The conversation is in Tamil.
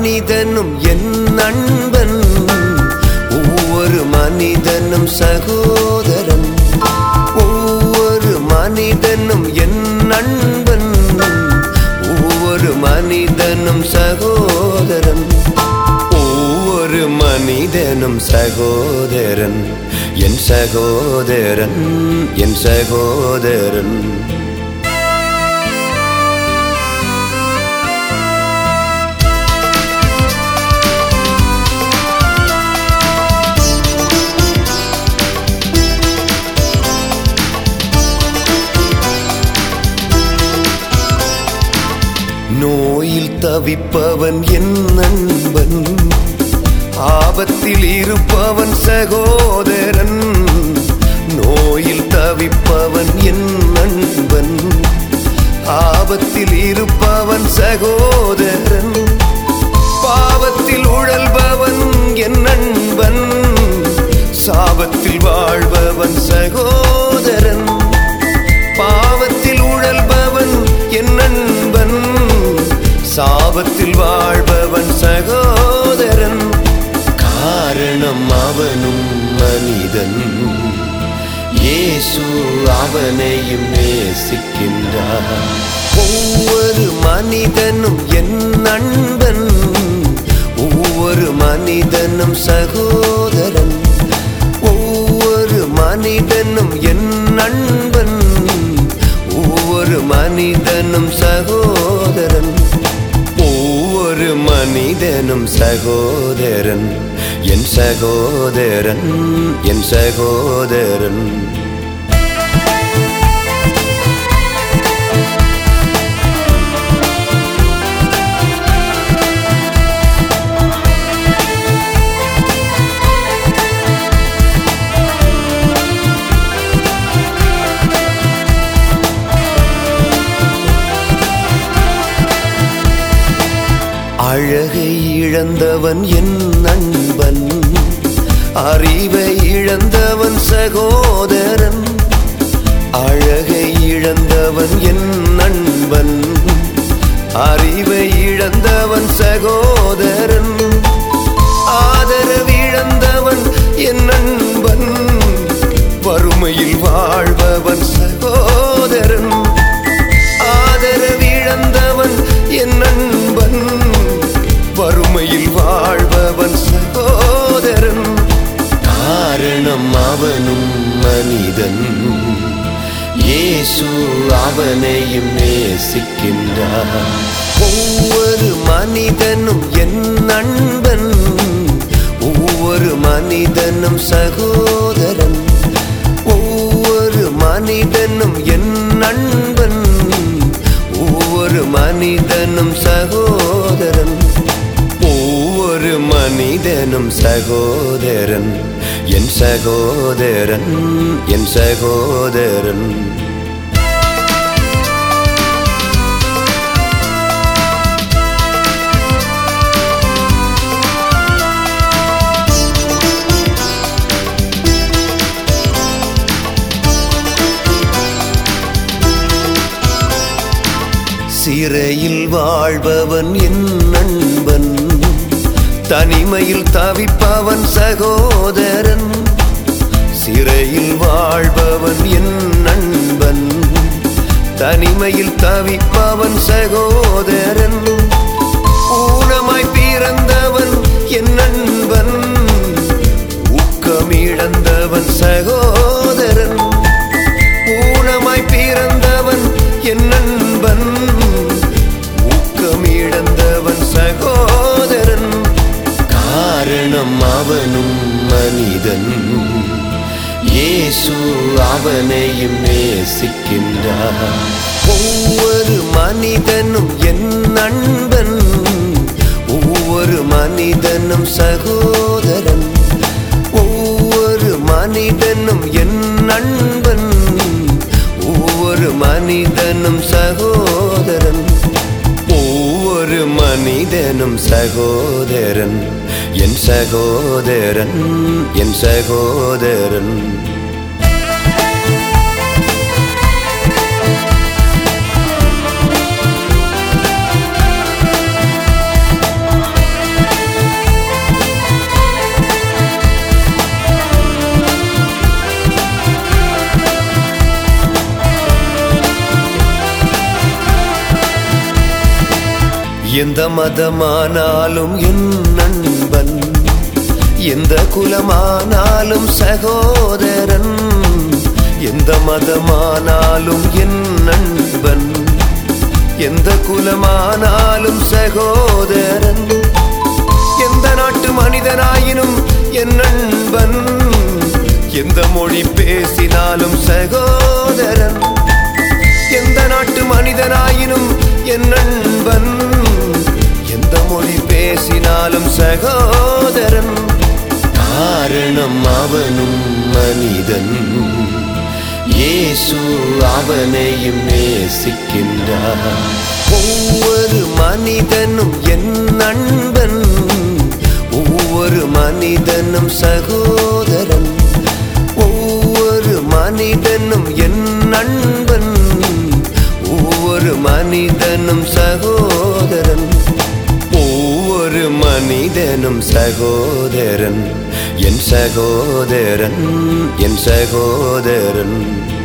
மனிதனும் என் நண்பன் ஒவ்வொரு மனிதனும் சகோதரன் ஒவ்வொரு மனிதனும் என் நண்பன் ஒவ்வொரு மனிதனும் சகோதரன் ஒவ்வொரு மனிதனும் சகோதரன் என் சகோதரன் என் சகோதரன் நோயில் தவிப்பவன் என் நண்பன் ஆபத்தில் இருப்பவன் சகோதரன் நோயில் தவிப்பவன் என் நண்பன் ஆபத்தில் இருப்பவன் சகோதரன் பாவத்தில் உழல்பவன் என் நண்பன் சாபத்தில் வாழ்பவன் சகோதரன் பாவத்தில் உழல்பவன் என் நண்பன் சாபத்தில் வாழ்பவன் சகோதரன் காரணம் அவனும் மனிதன் இயேசு அவனையும் நேசிக்கின்றார் ஒவ்வொரு மனிதனும் என் நண்பன் ஒவ்வொரு மனிதனும் சகோதரன் ஒவ்வொரு மனிதனும் என் நண்பன் ஒவ்வொரு மனிதனும் சகோதரன் ஒவ்வொரு மனிதனும் சகோதரன் என் சகோதரன் என் சகோதரன் அழகை இழந்தவன் என் நண்பன் அறிவை இழந்தவன் சகோதரன் அழகை இழந்தவன் என் நண்பன் அறிவை இழந்தவன் சகோதரன் ஆதரவு இழந்தவன் என் நண்பன் வறுமையில் வாழ்பவன் சகோதரன் ஆதரவு இழந்தவன் என் நண்பன் வறுமையில் வாழ்பவன் சகோதரன் காரணம் அவனும் மனிதன் இயேசு அவனையும் நேசிக்கின்றார் ஒவ்வொரு மனிதனும் என் நண்பன் ஒவ்வொரு மனிதனும் சகோதரன் ஒவ்வொரு மனிதனும் என் நண்பன் ஒவ்வொரு மனிதனும் சகோதரன் ஒவ்வொரு மனிதனும் சகோதரன் என் சகோதரன் என் சகோதரன் சிறையில் வாழ்பவன் என் நண்பன் தனிமையில் தவிப்பவன் சகோதரன் சிறையில் வாழ்பவன் என் நண்பன் தனிமையில் தவிப்பவன் சகோதரன் ஊனமாய் பிறந்தவன் என் நண்பன் ஊக்கமிழந்தவன் சகோதரன் ஊனமாய் பிறந்தவன் என் நண்பன் ஊக்கமிழந்தவன் சகோதரன் காரணம் அவனும் மனிதன் இயேசு அவனையும் நேசிக்கின்றார் ஒவ்வொரு மனிதனும் என் நண்பன் ஒவ்வொரு மனிதனும் சகோதரன் ஒவ்வொரு மனிதனும் என் நண்பன் ஒவ்வொரு மனிதனும் சகோதரன் ஒவ்வொரு மனிதனும் சகோதரன் என் சகோதரன் என் சகோதரன் எந்த மதமானாலும் என் நண்பன் எந்த குலமானாலும் சகோதரன் எந்த மதமானாலும் என் நண்பன் எந்த குலமானாலும் சகோதரன் எந்த நாட்டு மனிதனாயினும் என் நண்பன் எந்த மொழி பேசினாலும் சகோதரன் எந்த நாட்டு மனிதனாயினும் என் நண்பன் எந்த மொழி பேசினாலும் சகோதரன் காரணம் அவனும் மனிதன் இயேசு அவனையும் நேசிக்கின்றார் ஒவ்வொரு மனிதனும் என் நண்பன் ஒவ்வொரு மனிதனும் சகோதரன் ஒவ்வொரு மனிதனும் என் நண்பன் ஒவ்வொரு மனிதனும் சகோதரன் ஒவ்வொரு மனிதனும் சகோதரன் என் சகோதரன் என் சகோதரன்